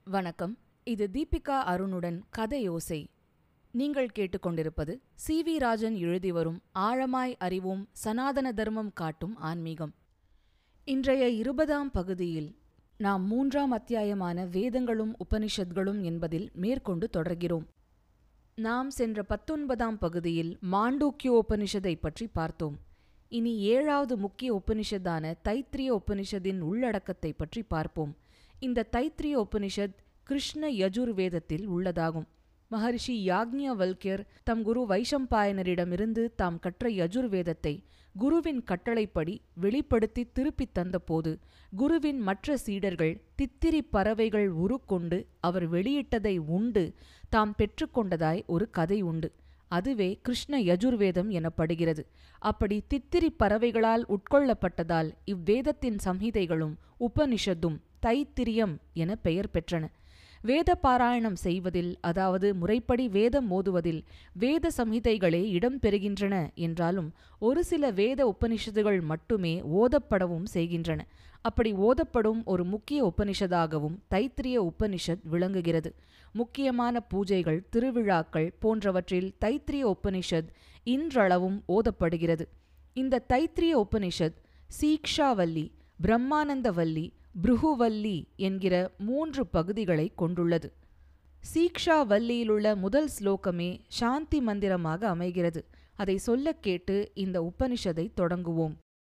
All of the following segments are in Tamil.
வணக்கம் இது தீபிகா அருணுடன் கதையோசை நீங்கள் கேட்டுக்கொண்டிருப்பது சி வி ராஜன் எழுதி வரும் ஆழமாய் அறிவோம் சனாதன தர்மம் காட்டும் ஆன்மீகம் இன்றைய இருபதாம் பகுதியில் நாம் மூன்றாம் அத்தியாயமான வேதங்களும் உபனிஷத்களும் என்பதில் மேற்கொண்டு தொடர்கிறோம் நாம் சென்ற பத்தொன்பதாம் பகுதியில் மாண்டூக்கிய உபனிஷதை பற்றி பார்த்தோம் இனி ஏழாவது முக்கிய உபனிஷத்தான தைத்திரிய உபனிஷத்தின் உள்ளடக்கத்தை பற்றி பார்ப்போம் இந்த தைத்திரிய உபனிஷத் கிருஷ்ண யஜுர்வேதத்தில் உள்ளதாகும் மகரிஷி யாக்ஞவல்கியர் தம் குரு வைஷம்பாயனரிடமிருந்து தாம் கற்ற யஜுர்வேதத்தை குருவின் கட்டளைப்படி வெளிப்படுத்தி திருப்பித் தந்தபோது குருவின் மற்ற சீடர்கள் தித்திரி பறவைகள் உருக்கொண்டு அவர் வெளியிட்டதை உண்டு தாம் பெற்றுக்கொண்டதாய் ஒரு கதை உண்டு அதுவே கிருஷ்ண யஜுர்வேதம் எனப்படுகிறது அப்படி தித்திரி பறவைகளால் உட்கொள்ளப்பட்டதால் இவ்வேதத்தின் சம்ஹிதைகளும் உபனிஷத்தும் தைத்திரியம் என பெயர் பெற்றன வேத பாராயணம் செய்வதில் அதாவது முறைப்படி வேதம் மோதுவதில் வேத சம்ஹிதைகளே இடம்பெறுகின்றன என்றாலும் ஒரு சில வேத உபனிஷத்துகள் மட்டுமே ஓதப்படவும் செய்கின்றன அப்படி ஓதப்படும் ஒரு முக்கிய உபனிஷதாகவும் தைத்திரிய உபனிஷத் விளங்குகிறது முக்கியமான பூஜைகள் திருவிழாக்கள் போன்றவற்றில் தைத்திரிய உபனிஷத் இன்றளவும் ஓதப்படுகிறது இந்த தைத்திரிய உபனிஷத் சீக்ஷாவல்லி பிரம்மானந்தவல்லி பிருகுவல்லி என்கிற மூன்று பகுதிகளை கொண்டுள்ளது சீக்ஷா வல்லியிலுள்ள முதல் ஸ்லோகமே சாந்தி மந்திரமாக அமைகிறது அதை சொல்லக் கேட்டு இந்த உபனிஷதை தொடங்குவோம்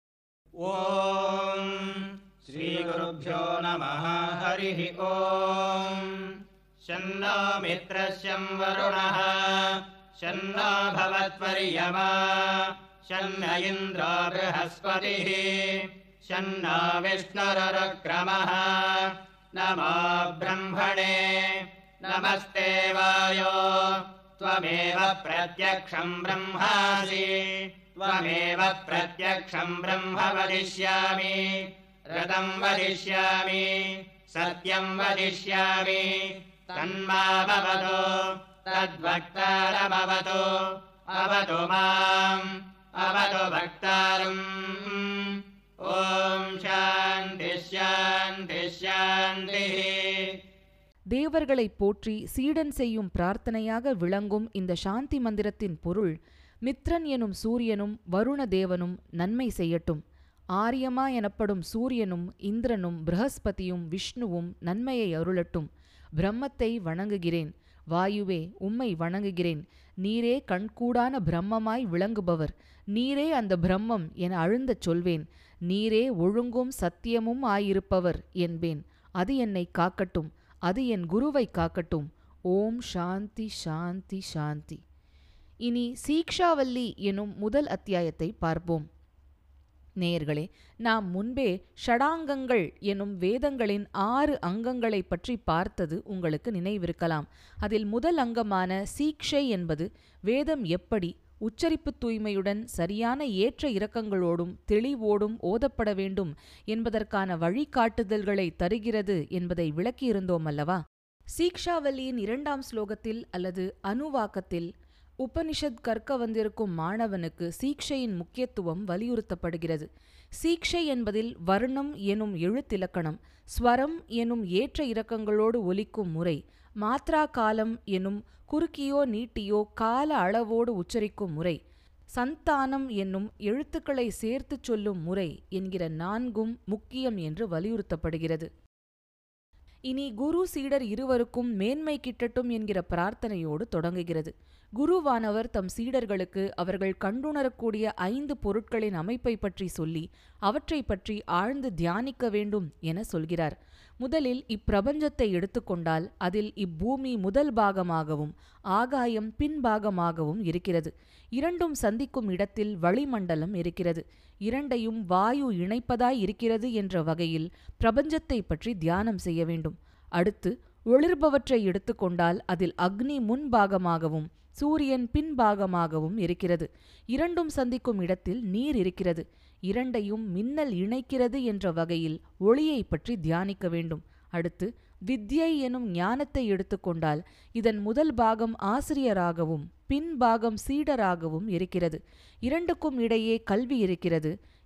ॐ श्रीगुरुभ्यो नमः हरिः ॐ शन्नो मित्रस्यं वरुणः शन्नो भवत्वर्यमा शन्न इन्द्रो बृहस्पतिः शन्नो विष्णुरुक्रमः नमो ब्रह्मणे नमस्ते वायो त्वमेव प्रत्यक्षम् ब्रह्मासि त्वमेव प्रत्यक्षम् ब्रह्म वदिष्यामि रतम् वदिष्यामि सत्यम् वदिष्यामि तन्मामवतु तद्वक्तारमवतु अवतु माम् अवतु वक्तारम् ॐ शान्तिः शान्तिः शान्तिः தேவர்களைப் போற்றி சீடன் செய்யும் பிரார்த்தனையாக விளங்கும் இந்த சாந்தி மந்திரத்தின் பொருள் மித்ரன் எனும் சூரியனும் வருண தேவனும் நன்மை செய்யட்டும் ஆரியமா எனப்படும் சூரியனும் இந்திரனும் பிரகஸ்பதியும் விஷ்ணுவும் நன்மையை அருளட்டும் பிரம்மத்தை வணங்குகிறேன் வாயுவே உம்மை வணங்குகிறேன் நீரே கண்கூடான பிரம்மமாய் விளங்குபவர் நீரே அந்த பிரம்மம் என அழுந்தச் சொல்வேன் நீரே ஒழுங்கும் சத்தியமும் ஆயிருப்பவர் என்பேன் அது என்னை காக்கட்டும் அது என் குருவை காக்கட்டும் ஓம் சாந்தி சாந்தி சாந்தி இனி சீக்ஷாவல்லி எனும் முதல் அத்தியாயத்தை பார்ப்போம் நேயர்களே நாம் முன்பே ஷடாங்கங்கள் எனும் வேதங்களின் ஆறு அங்கங்களைப் பற்றி பார்த்தது உங்களுக்கு நினைவிருக்கலாம் அதில் முதல் அங்கமான சீக்ஷை என்பது வேதம் எப்படி உச்சரிப்பு தூய்மையுடன் சரியான ஏற்ற இறக்கங்களோடும் தெளிவோடும் ஓதப்பட வேண்டும் என்பதற்கான வழிகாட்டுதல்களை தருகிறது என்பதை விளக்கியிருந்தோம் அல்லவா சீக்ஷாவல்லியின் இரண்டாம் ஸ்லோகத்தில் அல்லது அனுவாக்கத்தில் உபனிஷத் கற்க வந்திருக்கும் மாணவனுக்கு சீக்ஷையின் முக்கியத்துவம் வலியுறுத்தப்படுகிறது சீக்ஷை என்பதில் வர்ணம் எனும் எழுத்திலக்கணம் ஸ்வரம் எனும் ஏற்ற இறக்கங்களோடு ஒலிக்கும் முறை மாத்ரா காலம் எனும் குறுக்கியோ நீட்டியோ கால அளவோடு உச்சரிக்கும் முறை சந்தானம் என்னும் எழுத்துக்களை சேர்த்துச் சொல்லும் முறை என்கிற நான்கும் முக்கியம் என்று வலியுறுத்தப்படுகிறது இனி குரு சீடர் இருவருக்கும் மேன்மை கிட்டட்டும் என்கிற பிரார்த்தனையோடு தொடங்குகிறது குருவானவர் தம் சீடர்களுக்கு அவர்கள் கண்டுணரக்கூடிய ஐந்து பொருட்களின் அமைப்பை பற்றி சொல்லி அவற்றை பற்றி ஆழ்ந்து தியானிக்க வேண்டும் என சொல்கிறார் முதலில் இப்பிரபஞ்சத்தை எடுத்துக்கொண்டால் அதில் இப்பூமி முதல் பாகமாகவும் ஆகாயம் பின்பாகமாகவும் இருக்கிறது இரண்டும் சந்திக்கும் இடத்தில் வளிமண்டலம் இருக்கிறது இரண்டையும் வாயு இணைப்பதாய் இருக்கிறது என்ற வகையில் பிரபஞ்சத்தை பற்றி தியானம் செய்ய வேண்டும் அடுத்து ஒளிர்பவற்றை எடுத்துக்கொண்டால் அதில் அக்னி முன்பாகமாகவும் சூரியன் பின்பாகமாகவும் இருக்கிறது இரண்டும் சந்திக்கும் இடத்தில் நீர் இருக்கிறது இரண்டையும் மின்னல் இணைக்கிறது என்ற வகையில் ஒளியை பற்றி தியானிக்க வேண்டும் அடுத்து வித்யை எனும் ஞானத்தை எடுத்துக்கொண்டால் இதன் முதல் பாகம் ஆசிரியராகவும் பின்பாகம் சீடராகவும் இருக்கிறது இரண்டுக்கும் இடையே கல்வி இருக்கிறது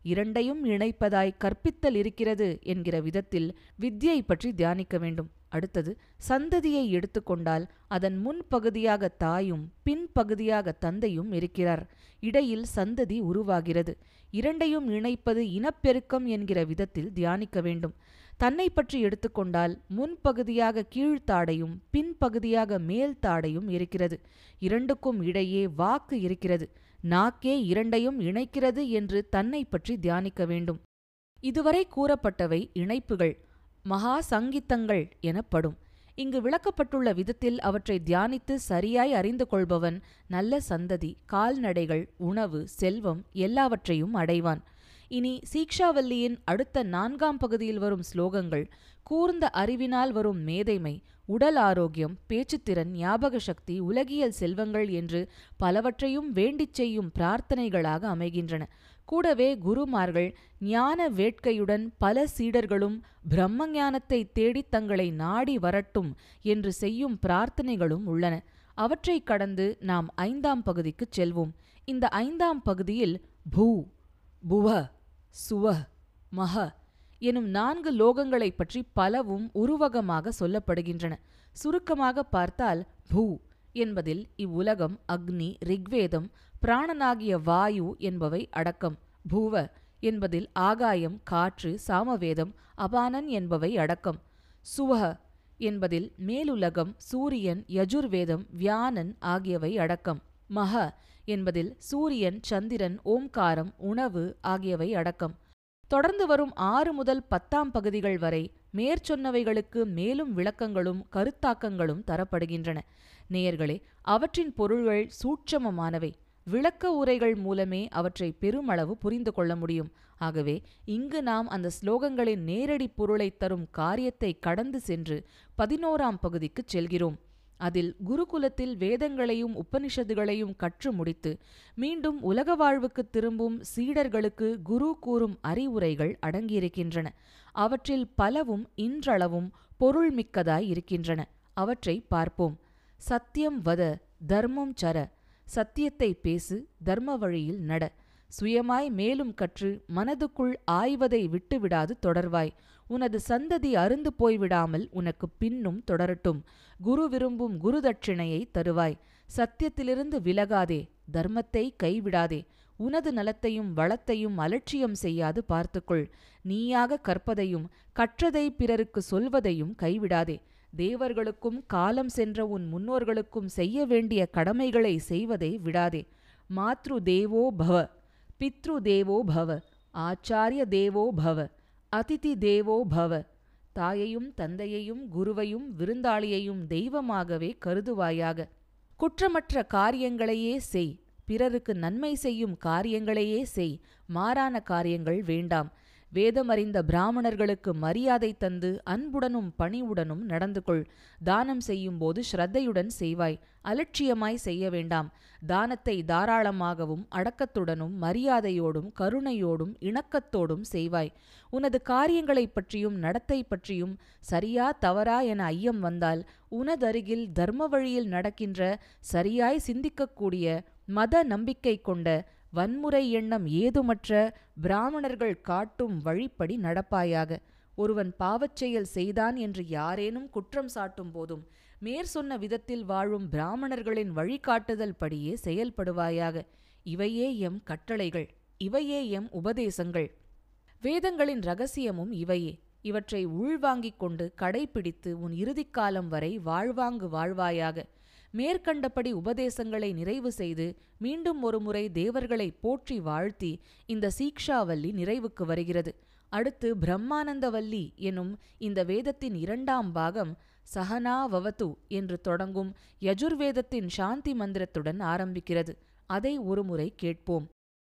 இரண்டையும் இணைப்பதாய் கற்பித்தல் இருக்கிறது என்கிற விதத்தில் வித்யை பற்றி தியானிக்க வேண்டும் அடுத்தது சந்ததியை எடுத்துக்கொண்டால் அதன் முன்பகுதியாக தாயும் பின்பகுதியாக தந்தையும் இருக்கிறார் இடையில் சந்ததி உருவாகிறது இரண்டையும் இணைப்பது இனப்பெருக்கம் என்கிற விதத்தில் தியானிக்க வேண்டும் தன்னை பற்றி எடுத்துக்கொண்டால் முன்பகுதியாக கீழ்த்தாடையும் பின்பகுதியாக மேல் தாடையும் இருக்கிறது இரண்டுக்கும் இடையே வாக்கு இருக்கிறது நாக்கே இரண்டையும் இணைக்கிறது என்று தன்னை பற்றி தியானிக்க வேண்டும் இதுவரை கூறப்பட்டவை இணைப்புகள் மகா சங்கித்தங்கள் எனப்படும் இங்கு விளக்கப்பட்டுள்ள விதத்தில் அவற்றை தியானித்து சரியாய் அறிந்து கொள்பவன் நல்ல சந்ததி கால்நடைகள் உணவு செல்வம் எல்லாவற்றையும் அடைவான் இனி சீக்ஷாவல்லியின் அடுத்த நான்காம் பகுதியில் வரும் ஸ்லோகங்கள் கூர்ந்த அறிவினால் வரும் மேதைமை உடல் ஆரோக்கியம் பேச்சுத்திறன் ஞாபக சக்தி உலகியல் செல்வங்கள் என்று பலவற்றையும் வேண்டிச் செய்யும் பிரார்த்தனைகளாக அமைகின்றன கூடவே குருமார்கள் ஞான வேட்கையுடன் பல சீடர்களும் பிரம்ம ஞானத்தை தேடித் தங்களை நாடி வரட்டும் என்று செய்யும் பிரார்த்தனைகளும் உள்ளன அவற்றைக் கடந்து நாம் ஐந்தாம் பகுதிக்குச் செல்வோம் இந்த ஐந்தாம் பகுதியில் பூ புவ சுவ மக எனும் நான்கு லோகங்களைப் பற்றி பலவும் உருவகமாக சொல்லப்படுகின்றன சுருக்கமாக பார்த்தால் பூ என்பதில் இவ்வுலகம் அக்னி ரிக்வேதம் பிராணனாகிய வாயு என்பவை அடக்கம் பூவ என்பதில் ஆகாயம் காற்று சாமவேதம் அபானன் என்பவை அடக்கம் சுவஹ என்பதில் மேலுலகம் சூரியன் யஜுர்வேதம் வியானன் ஆகியவை அடக்கம் மக என்பதில் சூரியன் சந்திரன் ஓம்காரம் உணவு ஆகியவை அடக்கம் தொடர்ந்து வரும் ஆறு முதல் பத்தாம் பகுதிகள் வரை மேற்சொன்னவைகளுக்கு மேலும் விளக்கங்களும் கருத்தாக்கங்களும் தரப்படுகின்றன நேயர்களே அவற்றின் பொருள்கள் சூட்சமமானவை விளக்க உரைகள் மூலமே அவற்றை பெருமளவு புரிந்து கொள்ள முடியும் ஆகவே இங்கு நாம் அந்த ஸ்லோகங்களின் நேரடி பொருளைத் தரும் காரியத்தை கடந்து சென்று பதினோராம் பகுதிக்குச் செல்கிறோம் அதில் குருகுலத்தில் வேதங்களையும் உபனிஷதுகளையும் கற்று முடித்து மீண்டும் உலக வாழ்வுக்குத் திரும்பும் சீடர்களுக்கு குரு கூறும் அறிவுரைகள் அடங்கியிருக்கின்றன அவற்றில் பலவும் இன்றளவும் பொருள்மிக்கதாய் இருக்கின்றன அவற்றை பார்ப்போம் சத்தியம் வத தர்மம் சர சத்தியத்தை பேசு தர்ம வழியில் நட சுயமாய் மேலும் கற்று மனதுக்குள் ஆய்வதை விட்டுவிடாது தொடர்வாய் உனது சந்ததி அருந்து போய்விடாமல் உனக்கு பின்னும் தொடரட்டும் குரு விரும்பும் குரு தட்சிணையை தருவாய் சத்தியத்திலிருந்து விலகாதே தர்மத்தை கைவிடாதே உனது நலத்தையும் வளத்தையும் அலட்சியம் செய்யாது பார்த்துக்கொள் நீயாக கற்பதையும் கற்றதை பிறருக்கு சொல்வதையும் கைவிடாதே தேவர்களுக்கும் காலம் சென்ற உன் முன்னோர்களுக்கும் செய்ய வேண்டிய கடமைகளை செய்வதை விடாதே மாத்ரு தேவோ பவ பித்ரு தேவோ பவ ஆச்சாரிய தேவோ பவ அதிதி தேவோ பவ தாயையும் தந்தையையும் குருவையும் விருந்தாளியையும் தெய்வமாகவே கருதுவாயாக குற்றமற்ற காரியங்களையே செய் பிறருக்கு நன்மை செய்யும் காரியங்களையே செய் மாறான காரியங்கள் வேண்டாம் வேதமறிந்த பிராமணர்களுக்கு மரியாதை தந்து அன்புடனும் பணிவுடனும் நடந்து கொள் தானம் செய்யும்போது ஸ்ரத்தையுடன் செய்வாய் அலட்சியமாய் செய்ய வேண்டாம் தானத்தை தாராளமாகவும் அடக்கத்துடனும் மரியாதையோடும் கருணையோடும் இணக்கத்தோடும் செய்வாய் உனது காரியங்களைப் பற்றியும் நடத்தை பற்றியும் சரியா தவறா என ஐயம் வந்தால் உனதருகில் தர்ம வழியில் நடக்கின்ற சரியாய் சிந்திக்கக்கூடிய மத நம்பிக்கை கொண்ட வன்முறை எண்ணம் ஏதுமற்ற பிராமணர்கள் காட்டும் வழிப்படி நடப்பாயாக ஒருவன் பாவச் செயல் செய்தான் என்று யாரேனும் குற்றம் சாட்டும் போதும் மேற் சொன்ன விதத்தில் வாழும் பிராமணர்களின் வழிகாட்டுதல் படியே செயல்படுவாயாக இவையே எம் கட்டளைகள் இவையே எம் உபதேசங்கள் வேதங்களின் ரகசியமும் இவையே இவற்றை உள்வாங்கிக் கொண்டு கடைப்பிடித்து உன் இறுதிக்காலம் வரை வாழ்வாங்கு வாழ்வாயாக மேற்கண்டபடி உபதேசங்களை நிறைவு செய்து மீண்டும் ஒருமுறை தேவர்களை போற்றி வாழ்த்தி இந்த சீக்ஷாவல்லி நிறைவுக்கு வருகிறது அடுத்து பிரம்மானந்தவல்லி எனும் இந்த வேதத்தின் இரண்டாம் பாகம் சஹனா வவது என்று தொடங்கும் யஜுர்வேதத்தின் சாந்தி மந்திரத்துடன் ஆரம்பிக்கிறது அதை ஒருமுறை கேட்போம்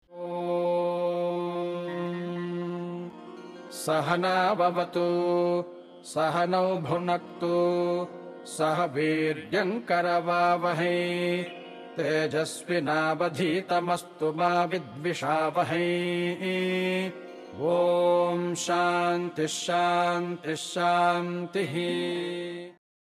सहनावतु सहनौ भुनक्तु सह वीर्यङ्करवावहै तेजस्विनावधीतमस्तु मा विद्विषावहै ॐ शान्तिः शान्तिः शान्तिः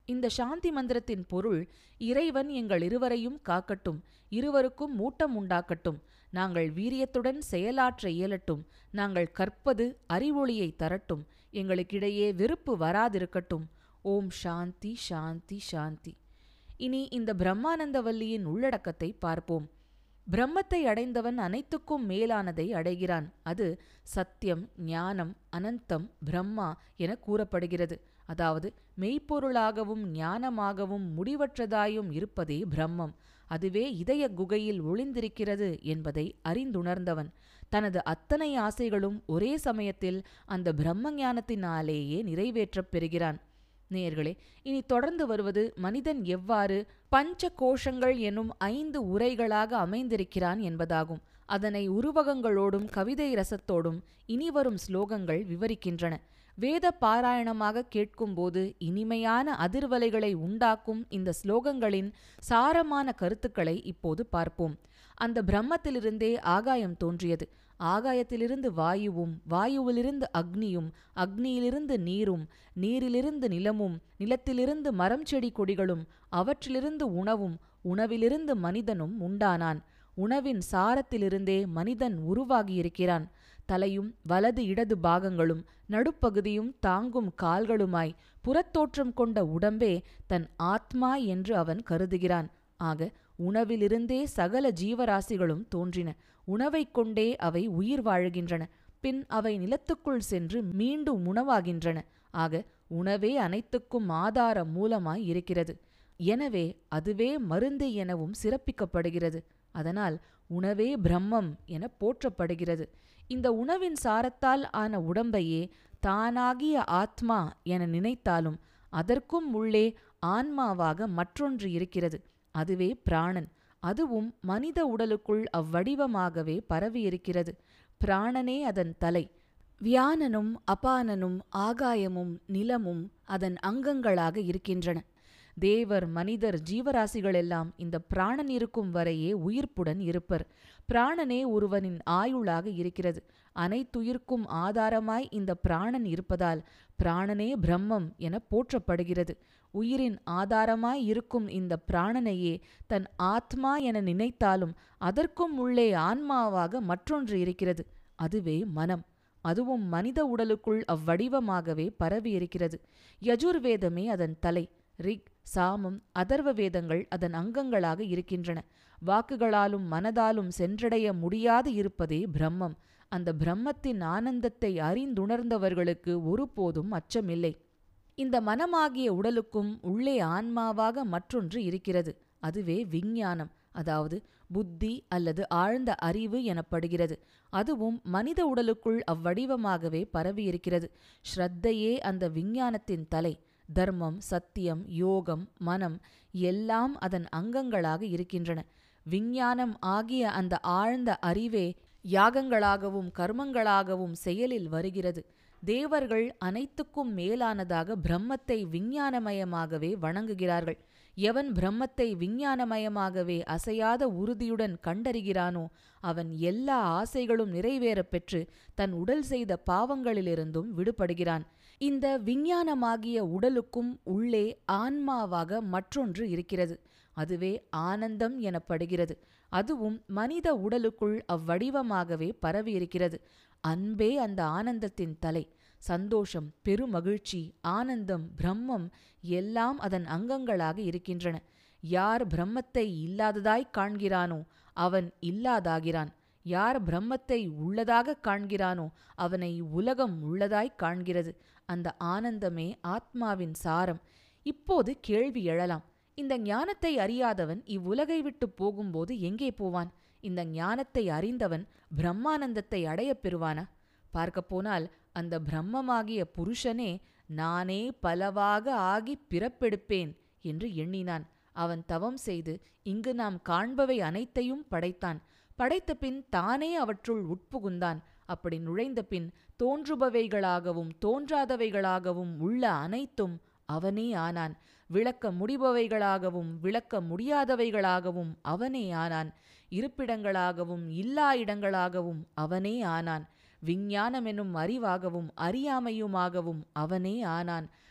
இந்த சாந்தி மந்திரத்தின் பொருள் இறைவன் எங்கள் இருவரையும் காக்கட்டும் இருவருக்கும் மூட்டம் உண்டாக்கட்டும் நாங்கள் வீரியத்துடன் செயலாற்ற இயலட்டும் நாங்கள் கற்பது அறிவொளியை தரட்டும் எங்களுக்கிடையே வெறுப்பு வராதிருக்கட்டும் ஓம் சாந்தி சாந்தி சாந்தி இனி இந்த பிரம்மானந்தவல்லியின் உள்ளடக்கத்தை பார்ப்போம் பிரம்மத்தை அடைந்தவன் அனைத்துக்கும் மேலானதை அடைகிறான் அது சத்தியம் ஞானம் அனந்தம் பிரம்மா என கூறப்படுகிறது அதாவது மெய்ப்பொருளாகவும் ஞானமாகவும் முடிவற்றதாயும் இருப்பதே பிரம்மம் அதுவே இதய குகையில் ஒளிந்திருக்கிறது என்பதை அறிந்துணர்ந்தவன் தனது அத்தனை ஆசைகளும் ஒரே சமயத்தில் அந்த பிரம்ம ஞானத்தினாலேயே நிறைவேற்றப் பெறுகிறான் நேயர்களே இனி தொடர்ந்து வருவது மனிதன் எவ்வாறு பஞ்ச கோஷங்கள் எனும் ஐந்து உரைகளாக அமைந்திருக்கிறான் என்பதாகும் அதனை உருவகங்களோடும் கவிதை ரசத்தோடும் இனிவரும் ஸ்லோகங்கள் விவரிக்கின்றன வேத பாராயணமாக கேட்கும்போது இனிமையான அதிர்வலைகளை உண்டாக்கும் இந்த ஸ்லோகங்களின் சாரமான கருத்துக்களை இப்போது பார்ப்போம் அந்த பிரம்மத்திலிருந்தே ஆகாயம் தோன்றியது ஆகாயத்திலிருந்து வாயுவும் வாயுவிலிருந்து அக்னியும் அக்னியிலிருந்து நீரும் நீரிலிருந்து நிலமும் நிலத்திலிருந்து மரம் செடி கொடிகளும் அவற்றிலிருந்து உணவும் உணவிலிருந்து மனிதனும் உண்டானான் உணவின் சாரத்திலிருந்தே மனிதன் உருவாகியிருக்கிறான் தலையும் வலது இடது பாகங்களும் நடுப்பகுதியும் தாங்கும் கால்களுமாய் புறத்தோற்றம் கொண்ட உடம்பே தன் ஆத்மா என்று அவன் கருதுகிறான் ஆக உணவிலிருந்தே சகல ஜீவராசிகளும் தோன்றின உணவைக் கொண்டே அவை உயிர் வாழுகின்றன பின் அவை நிலத்துக்குள் சென்று மீண்டும் உணவாகின்றன ஆக உணவே அனைத்துக்கும் ஆதார மூலமாய் இருக்கிறது எனவே அதுவே மருந்து எனவும் சிறப்பிக்கப்படுகிறது அதனால் உணவே பிரம்மம் என போற்றப்படுகிறது இந்த உணவின் சாரத்தால் ஆன உடம்பையே தானாகிய ஆத்மா என நினைத்தாலும் அதற்கும் உள்ளே ஆன்மாவாக மற்றொன்று இருக்கிறது அதுவே பிராணன் அதுவும் மனித உடலுக்குள் அவ்வடிவமாகவே பரவியிருக்கிறது பிராணனே அதன் தலை வியானனும் அபானனும் ஆகாயமும் நிலமும் அதன் அங்கங்களாக இருக்கின்றன தேவர் மனிதர் ஜீவராசிகளெல்லாம் இந்த பிராணன் இருக்கும் வரையே உயிர்ப்புடன் இருப்பர் பிராணனே ஒருவனின் ஆயுளாக இருக்கிறது அனைத்துயிர்க்கும் ஆதாரமாய் இந்த பிராணன் இருப்பதால் பிராணனே பிரம்மம் என போற்றப்படுகிறது உயிரின் ஆதாரமாய் இருக்கும் இந்த பிராணனையே தன் ஆத்மா என நினைத்தாலும் அதற்கும் உள்ளே ஆன்மாவாக மற்றொன்று இருக்கிறது அதுவே மனம் அதுவும் மனித உடலுக்குள் அவ்வடிவமாகவே பரவியிருக்கிறது யஜுர்வேதமே அதன் தலை ரிக் சாமம் அதர்வ வேதங்கள் அதன் அங்கங்களாக இருக்கின்றன வாக்குகளாலும் மனதாலும் சென்றடைய முடியாது இருப்பதே பிரம்மம் அந்த பிரம்மத்தின் ஆனந்தத்தை அறிந்துணர்ந்தவர்களுக்கு ஒருபோதும் அச்சமில்லை இந்த மனமாகிய உடலுக்கும் உள்ளே ஆன்மாவாக மற்றொன்று இருக்கிறது அதுவே விஞ்ஞானம் அதாவது புத்தி அல்லது ஆழ்ந்த அறிவு எனப்படுகிறது அதுவும் மனித உடலுக்குள் அவ்வடிவமாகவே பரவியிருக்கிறது ஸ்ரத்தையே அந்த விஞ்ஞானத்தின் தலை தர்மம் சத்தியம் யோகம் மனம் எல்லாம் அதன் அங்கங்களாக இருக்கின்றன விஞ்ஞானம் ஆகிய அந்த ஆழ்ந்த அறிவே யாகங்களாகவும் கர்மங்களாகவும் செயலில் வருகிறது தேவர்கள் அனைத்துக்கும் மேலானதாக பிரம்மத்தை விஞ்ஞானமயமாகவே வணங்குகிறார்கள் எவன் பிரம்மத்தை விஞ்ஞானமயமாகவே அசையாத உறுதியுடன் கண்டறிகிறானோ அவன் எல்லா ஆசைகளும் நிறைவேறப் பெற்று தன் உடல் செய்த பாவங்களிலிருந்தும் விடுபடுகிறான் இந்த விஞ்ஞானமாகிய உடலுக்கும் உள்ளே ஆன்மாவாக மற்றொன்று இருக்கிறது அதுவே ஆனந்தம் எனப்படுகிறது அதுவும் மனித உடலுக்குள் அவ்வடிவமாகவே பரவியிருக்கிறது அன்பே அந்த ஆனந்தத்தின் தலை சந்தோஷம் பெருமகிழ்ச்சி ஆனந்தம் பிரம்மம் எல்லாம் அதன் அங்கங்களாக இருக்கின்றன யார் பிரம்மத்தை இல்லாததாய் காண்கிறானோ அவன் இல்லாதாகிறான் யார் பிரம்மத்தை உள்ளதாக காண்கிறானோ அவனை உலகம் உள்ளதாய் காண்கிறது அந்த ஆனந்தமே ஆத்மாவின் சாரம் இப்போது கேள்வி எழலாம் இந்த ஞானத்தை அறியாதவன் இவ்வுலகை விட்டு போகும்போது எங்கே போவான் இந்த ஞானத்தை அறிந்தவன் பிரம்மானந்தத்தை அடையப் பெறுவானா பார்க்கப்போனால் அந்த பிரம்மமாகிய புருஷனே நானே பலவாக ஆகிப் பிறப்பெடுப்பேன் என்று எண்ணினான் அவன் தவம் செய்து இங்கு நாம் காண்பவை அனைத்தையும் படைத்தான் படைத்த பின் தானே அவற்றுள் உட்புகுந்தான் அப்படி நுழைந்த பின் தோன்றுபவைகளாகவும் தோன்றாதவைகளாகவும் உள்ள அனைத்தும் அவனே ஆனான் விளக்க முடிபவைகளாகவும் விளக்க முடியாதவைகளாகவும் அவனே ஆனான் இருப்பிடங்களாகவும் இல்லா இடங்களாகவும் அவனே ஆனான் விஞ்ஞானமெனும் அறிவாகவும் அறியாமையுமாகவும் அவனே ஆனான்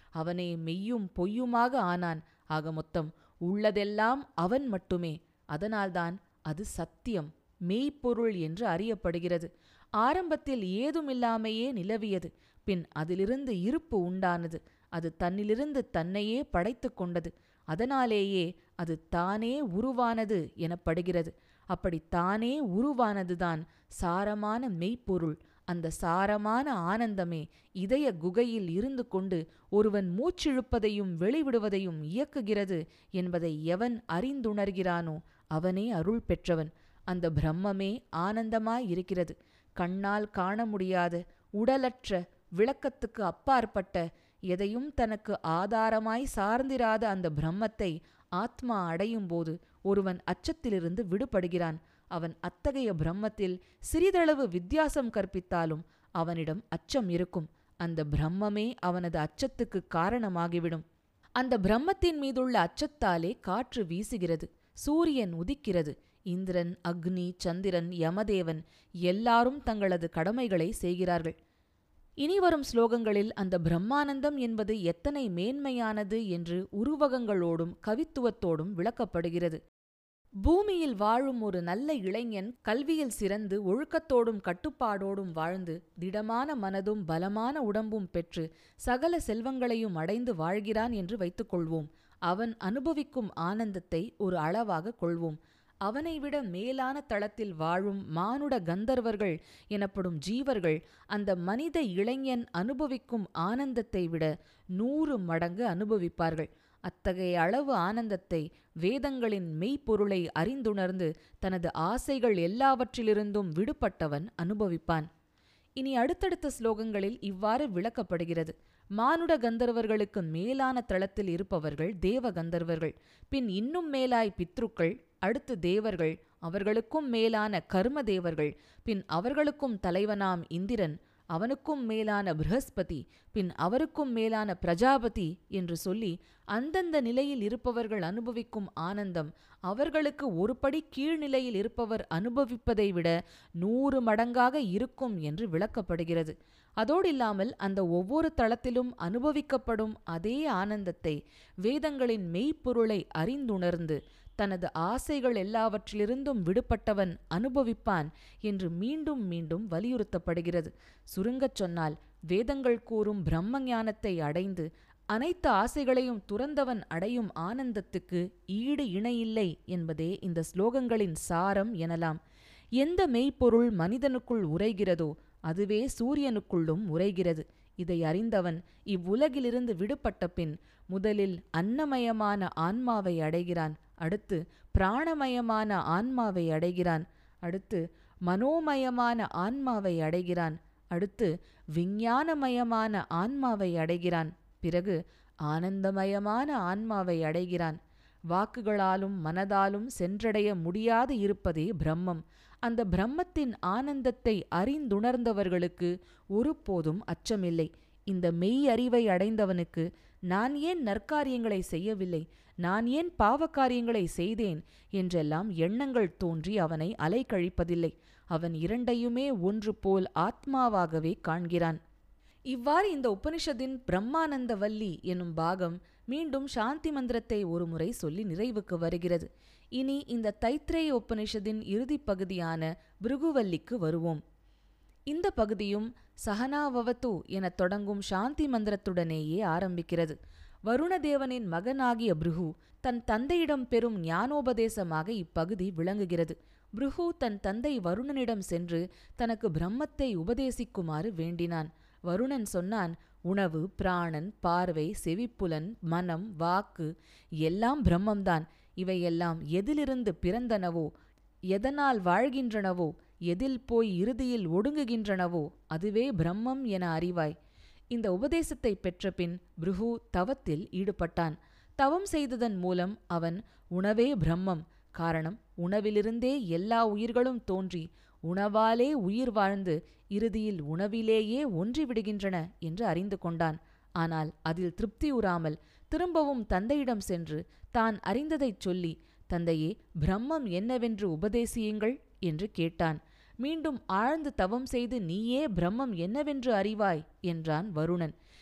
அவனே மெய்யும் பொய்யுமாக ஆனான் ஆக மொத்தம் உள்ளதெல்லாம் அவன் மட்டுமே அதனால்தான் அது சத்தியம் மெய்ப்பொருள் என்று அறியப்படுகிறது ஆரம்பத்தில் ஏதுமில்லாமையே நிலவியது பின் அதிலிருந்து இருப்பு உண்டானது அது தன்னிலிருந்து தன்னையே படைத்துக் கொண்டது அதனாலேயே அது தானே உருவானது எனப்படுகிறது அப்படி தானே உருவானதுதான் சாரமான மெய்ப்பொருள் அந்த சாரமான ஆனந்தமே இதய குகையில் இருந்து கொண்டு ஒருவன் மூச்சிழுப்பதையும் வெளிவிடுவதையும் இயக்குகிறது என்பதை எவன் அறிந்துணர்கிறானோ அவனே அருள் பெற்றவன் அந்த பிரம்மமே ஆனந்தமாய் இருக்கிறது கண்ணால் காண முடியாத உடலற்ற விளக்கத்துக்கு அப்பாற்பட்ட எதையும் தனக்கு ஆதாரமாய் சார்ந்திராத அந்த பிரம்மத்தை ஆத்மா அடையும் போது ஒருவன் அச்சத்திலிருந்து விடுபடுகிறான் அவன் அத்தகைய பிரம்மத்தில் சிறிதளவு வித்தியாசம் கற்பித்தாலும் அவனிடம் அச்சம் இருக்கும் அந்த பிரம்மமே அவனது அச்சத்துக்கு காரணமாகிவிடும் அந்த பிரம்மத்தின் மீதுள்ள அச்சத்தாலே காற்று வீசுகிறது சூரியன் உதிக்கிறது இந்திரன் அக்னி சந்திரன் யமதேவன் எல்லாரும் தங்களது கடமைகளை செய்கிறார்கள் இனிவரும் ஸ்லோகங்களில் அந்த பிரம்மானந்தம் என்பது எத்தனை மேன்மையானது என்று உருவகங்களோடும் கவித்துவத்தோடும் விளக்கப்படுகிறது பூமியில் வாழும் ஒரு நல்ல இளைஞன் கல்வியில் சிறந்து ஒழுக்கத்தோடும் கட்டுப்பாடோடும் வாழ்ந்து திடமான மனதும் பலமான உடம்பும் பெற்று சகல செல்வங்களையும் அடைந்து வாழ்கிறான் என்று வைத்துக்கொள்வோம் அவன் அனுபவிக்கும் ஆனந்தத்தை ஒரு அளவாக கொள்வோம் அவனை விட மேலான தளத்தில் வாழும் மானுட கந்தர்வர்கள் எனப்படும் ஜீவர்கள் அந்த மனித இளைஞன் அனுபவிக்கும் ஆனந்தத்தை விட நூறு மடங்கு அனுபவிப்பார்கள் அத்தகைய அளவு ஆனந்தத்தை வேதங்களின் மெய்ப்பொருளை அறிந்துணர்ந்து தனது ஆசைகள் எல்லாவற்றிலிருந்தும் விடுபட்டவன் அனுபவிப்பான் இனி அடுத்தடுத்த ஸ்லோகங்களில் இவ்வாறு விளக்கப்படுகிறது மானுட கந்தர்வர்களுக்கு மேலான தளத்தில் இருப்பவர்கள் தேவ கந்தர்வர்கள் பின் இன்னும் மேலாய் பித்ருக்கள் அடுத்து தேவர்கள் அவர்களுக்கும் மேலான கர்ம தேவர்கள் பின் அவர்களுக்கும் தலைவனாம் இந்திரன் அவனுக்கும் மேலான ப்ரஹஸ்பதி பின் அவருக்கும் மேலான பிரஜாபதி என்று சொல்லி அந்தந்த நிலையில் இருப்பவர்கள் அனுபவிக்கும் ஆனந்தம் அவர்களுக்கு ஒருபடி கீழ்நிலையில் இருப்பவர் அனுபவிப்பதை விட நூறு மடங்காக இருக்கும் என்று விளக்கப்படுகிறது அதோடில்லாமல் அந்த ஒவ்வொரு தளத்திலும் அனுபவிக்கப்படும் அதே ஆனந்தத்தை வேதங்களின் மெய்ப்பொருளை அறிந்துணர்ந்து தனது ஆசைகள் எல்லாவற்றிலிருந்தும் விடுபட்டவன் அனுபவிப்பான் என்று மீண்டும் மீண்டும் வலியுறுத்தப்படுகிறது சுருங்கச் சொன்னால் வேதங்கள் கூறும் பிரம்ம ஞானத்தை அடைந்து அனைத்து ஆசைகளையும் துறந்தவன் அடையும் ஆனந்தத்துக்கு ஈடு இணையில்லை என்பதே இந்த ஸ்லோகங்களின் சாரம் எனலாம் எந்த மெய்ப்பொருள் மனிதனுக்குள் உரைகிறதோ அதுவே சூரியனுக்குள்ளும் உரைகிறது இதை அறிந்தவன் இவ்வுலகிலிருந்து விடுபட்ட பின் முதலில் அன்னமயமான ஆன்மாவை அடைகிறான் அடுத்து பிராணமயமான ஆன்மாவை அடைகிறான் அடுத்து மனோமயமான ஆன்மாவை அடைகிறான் அடுத்து விஞ்ஞானமயமான ஆன்மாவை அடைகிறான் பிறகு ஆனந்தமயமான ஆன்மாவை அடைகிறான் வாக்குகளாலும் மனதாலும் சென்றடைய முடியாது இருப்பதே பிரம்மம் அந்த பிரம்மத்தின் ஆனந்தத்தை அறிந்துணர்ந்தவர்களுக்கு ஒருபோதும் அச்சமில்லை இந்த மெய் அறிவை அடைந்தவனுக்கு நான் ஏன் நற்காரியங்களை செய்யவில்லை நான் ஏன் பாவக்காரியங்களை செய்தேன் என்றெல்லாம் எண்ணங்கள் தோன்றி அவனை அலைக்கழிப்பதில்லை அவன் இரண்டையுமே ஒன்று போல் ஆத்மாவாகவே காண்கிறான் இவ்வாறு இந்த உபனிஷத்தின் பிரம்மானந்த வல்லி எனும் பாகம் மீண்டும் சாந்தி மந்திரத்தை ஒருமுறை சொல்லி நிறைவுக்கு வருகிறது இனி இந்த தைத்ரேய உபனிஷத்தின் இறுதிப் பகுதியான பிருகுவல்லிக்கு வருவோம் இந்த பகுதியும் சகனாவவத்து எனத் தொடங்கும் சாந்தி மந்திரத்துடனேயே ஆரம்பிக்கிறது வருணதேவனின் மகனாகிய பிருகு தன் தந்தையிடம் பெறும் ஞானோபதேசமாக இப்பகுதி விளங்குகிறது பிருகு தன் தந்தை வருணனிடம் சென்று தனக்கு பிரம்மத்தை உபதேசிக்குமாறு வேண்டினான் வருணன் சொன்னான் உணவு பிராணன் பார்வை செவிப்புலன் மனம் வாக்கு எல்லாம் பிரம்மம்தான் இவையெல்லாம் எதிலிருந்து பிறந்தனவோ எதனால் வாழ்கின்றனவோ எதில் போய் இறுதியில் ஒடுங்குகின்றனவோ அதுவே பிரம்மம் என அறிவாய் இந்த உபதேசத்தை பெற்ற பின் பிருகு தவத்தில் ஈடுபட்டான் தவம் செய்ததன் மூலம் அவன் உணவே பிரம்மம் காரணம் உணவிலிருந்தே எல்லா உயிர்களும் தோன்றி உணவாலே உயிர் வாழ்ந்து இறுதியில் உணவிலேயே ஒன்றிவிடுகின்றன என்று அறிந்து கொண்டான் ஆனால் அதில் திருப்தியுறாமல் திரும்பவும் தந்தையிடம் சென்று தான் அறிந்ததைச் சொல்லி தந்தையே பிரம்மம் என்னவென்று உபதேசியுங்கள் என்று கேட்டான் மீண்டும் ஆழ்ந்து தவம் செய்து நீயே பிரம்மம் என்னவென்று அறிவாய் என்றான் வருணன்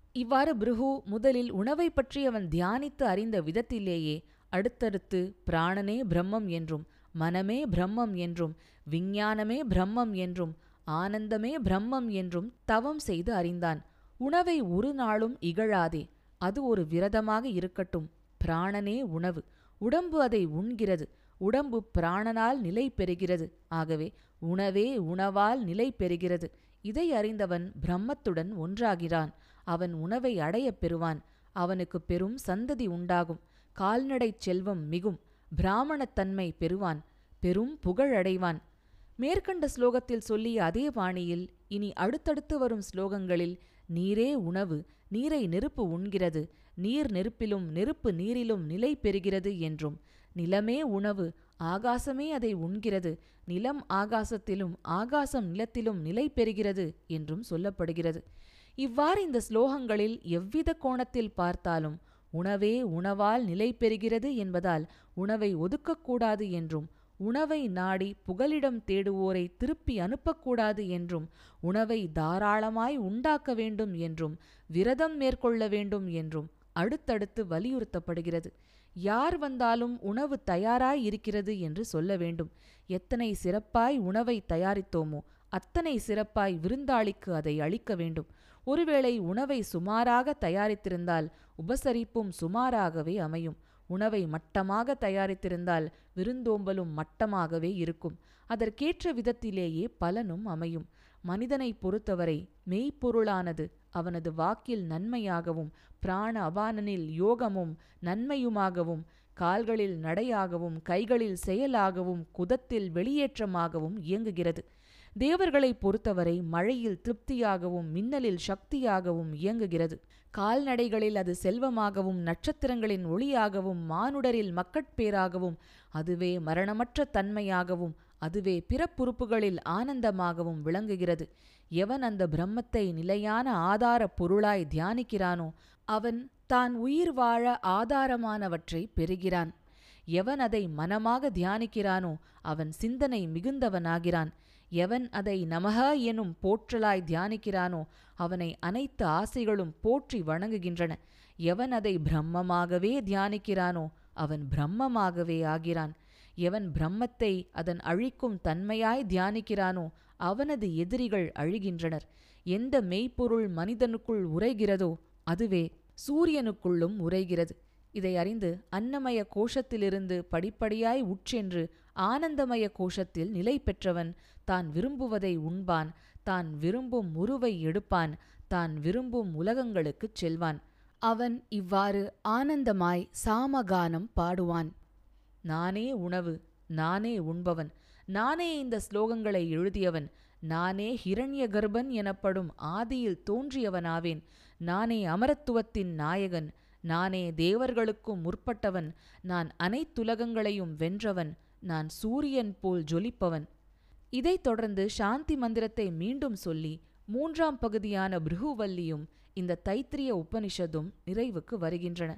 இவ்வாறு பிருகு முதலில் உணவை பற்றி அவன் தியானித்து அறிந்த விதத்திலேயே அடுத்தடுத்து பிராணனே பிரம்மம் என்றும் மனமே பிரம்மம் என்றும் விஞ்ஞானமே பிரம்மம் என்றும் ஆனந்தமே பிரம்மம் என்றும் தவம் செய்து அறிந்தான் உணவை ஒரு நாளும் இகழாதே அது ஒரு விரதமாக இருக்கட்டும் பிராணனே உணவு உடம்பு அதை உண்கிறது உடம்பு பிராணனால் நிலை பெறுகிறது ஆகவே உணவே உணவால் நிலை பெறுகிறது இதை அறிந்தவன் பிரம்மத்துடன் ஒன்றாகிறான் அவன் உணவை அடையப் பெறுவான் அவனுக்கு பெரும் சந்ததி உண்டாகும் கால்நடைச் செல்வம் மிகும் பிராமணத்தன்மை பெறுவான் பெரும் புகழடைவான் மேற்கண்ட ஸ்லோகத்தில் சொல்லிய அதே பாணியில் இனி அடுத்தடுத்து வரும் ஸ்லோகங்களில் நீரே உணவு நீரை நெருப்பு உண்கிறது நீர் நெருப்பிலும் நெருப்பு நீரிலும் நிலை பெறுகிறது என்றும் நிலமே உணவு ஆகாசமே அதை உண்கிறது நிலம் ஆகாசத்திலும் ஆகாசம் நிலத்திலும் நிலை பெறுகிறது என்றும் சொல்லப்படுகிறது இவ்வாறு இந்த ஸ்லோகங்களில் எவ்வித கோணத்தில் பார்த்தாலும் உணவே உணவால் நிலை பெறுகிறது என்பதால் உணவை ஒதுக்கக்கூடாது என்றும் உணவை நாடி புகலிடம் தேடுவோரை திருப்பி அனுப்பக்கூடாது என்றும் உணவை தாராளமாய் உண்டாக்க வேண்டும் என்றும் விரதம் மேற்கொள்ள வேண்டும் என்றும் அடுத்தடுத்து வலியுறுத்தப்படுகிறது யார் வந்தாலும் உணவு தயாராய் இருக்கிறது என்று சொல்ல வேண்டும் எத்தனை சிறப்பாய் உணவை தயாரித்தோமோ அத்தனை சிறப்பாய் விருந்தாளிக்கு அதை அளிக்க வேண்டும் ஒருவேளை உணவை சுமாராக தயாரித்திருந்தால் உபசரிப்பும் சுமாராகவே அமையும் உணவை மட்டமாக தயாரித்திருந்தால் விருந்தோம்பலும் மட்டமாகவே இருக்கும் அதற்கேற்ற விதத்திலேயே பலனும் அமையும் மனிதனைப் பொறுத்தவரை மெய்ப்பொருளானது அவனது வாக்கில் நன்மையாகவும் பிராண அபானனில் யோகமும் நன்மையுமாகவும் கால்களில் நடையாகவும் கைகளில் செயலாகவும் குதத்தில் வெளியேற்றமாகவும் இயங்குகிறது தேவர்களைப் பொறுத்தவரை மழையில் திருப்தியாகவும் மின்னலில் சக்தியாகவும் இயங்குகிறது கால்நடைகளில் அது செல்வமாகவும் நட்சத்திரங்களின் ஒளியாகவும் மானுடரில் மக்கட்பேராகவும் அதுவே மரணமற்ற தன்மையாகவும் அதுவே பிறப்புறுப்புகளில் ஆனந்தமாகவும் விளங்குகிறது எவன் அந்த பிரம்மத்தை நிலையான ஆதாரப் பொருளாய் தியானிக்கிறானோ அவன் தான் உயிர் வாழ ஆதாரமானவற்றை பெறுகிறான் எவன் அதை மனமாக தியானிக்கிறானோ அவன் சிந்தனை மிகுந்தவனாகிறான் எவன் அதை நமக எனும் போற்றலாய் தியானிக்கிறானோ அவனை அனைத்து ஆசைகளும் போற்றி வணங்குகின்றன எவன் அதை பிரம்மமாகவே தியானிக்கிறானோ அவன் பிரம்மமாகவே ஆகிறான் எவன் பிரம்மத்தை அதன் அழிக்கும் தன்மையாய் தியானிக்கிறானோ அவனது எதிரிகள் அழிகின்றனர் எந்த மெய்ப்பொருள் மனிதனுக்குள் உரைகிறதோ அதுவே சூரியனுக்குள்ளும் உரைகிறது இதை அறிந்து அன்னமய கோஷத்திலிருந்து படிப்படியாய் உட்சென்று ஆனந்தமய கோஷத்தில் நிலை பெற்றவன் தான் விரும்புவதை உண்பான் தான் விரும்பும் உருவை எடுப்பான் தான் விரும்பும் உலகங்களுக்குச் செல்வான் அவன் இவ்வாறு ஆனந்தமாய் சாமகானம் பாடுவான் நானே உணவு நானே உண்பவன் நானே இந்த ஸ்லோகங்களை எழுதியவன் நானே ஹிரண்ய கர்ப்பன் எனப்படும் ஆதியில் தோன்றியவனாவேன் நானே அமரத்துவத்தின் நாயகன் நானே தேவர்களுக்கும் முற்பட்டவன் நான் அனைத்துலகங்களையும் வென்றவன் நான் சூரியன் போல் ஜொலிப்பவன் இதைத் தொடர்ந்து சாந்தி மந்திரத்தை மீண்டும் சொல்லி மூன்றாம் பகுதியான பிருகுவல்லியும் இந்த தைத்திரிய உபனிஷதும் நிறைவுக்கு வருகின்றன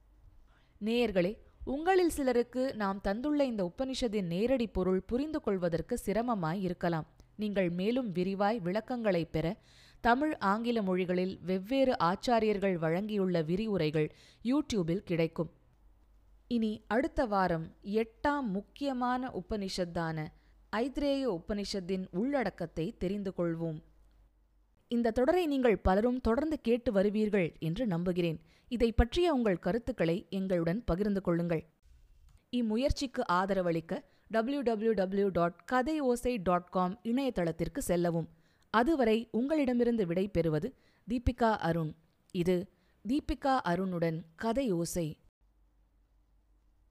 நேயர்களே உங்களில் சிலருக்கு நாம் தந்துள்ள இந்த உபனிஷதின் நேரடி பொருள் புரிந்து கொள்வதற்கு சிரமமாய் இருக்கலாம் நீங்கள் மேலும் விரிவாய் விளக்கங்களைப் பெற தமிழ் ஆங்கில மொழிகளில் வெவ்வேறு ஆச்சாரியர்கள் வழங்கியுள்ள விரிவுரைகள் யூடியூபில் கிடைக்கும் இனி அடுத்த வாரம் எட்டாம் முக்கியமான உபனிஷத்தான ஐத்ரேய உபனிஷத்தின் உள்ளடக்கத்தை தெரிந்து கொள்வோம் இந்த தொடரை நீங்கள் பலரும் தொடர்ந்து கேட்டு வருவீர்கள் என்று நம்புகிறேன் இதை பற்றிய உங்கள் கருத்துக்களை எங்களுடன் பகிர்ந்து கொள்ளுங்கள் இம்முயற்சிக்கு ஆதரவளிக்க டபிள்யூ டபிள்யூ டபிள்யூ டாட் கதை ஓசை டாட் காம் இணையதளத்திற்கு செல்லவும் அதுவரை உங்களிடமிருந்து விடை பெறுவது தீபிகா அருண் இது தீபிகா அருணுடன் கதை ஓசை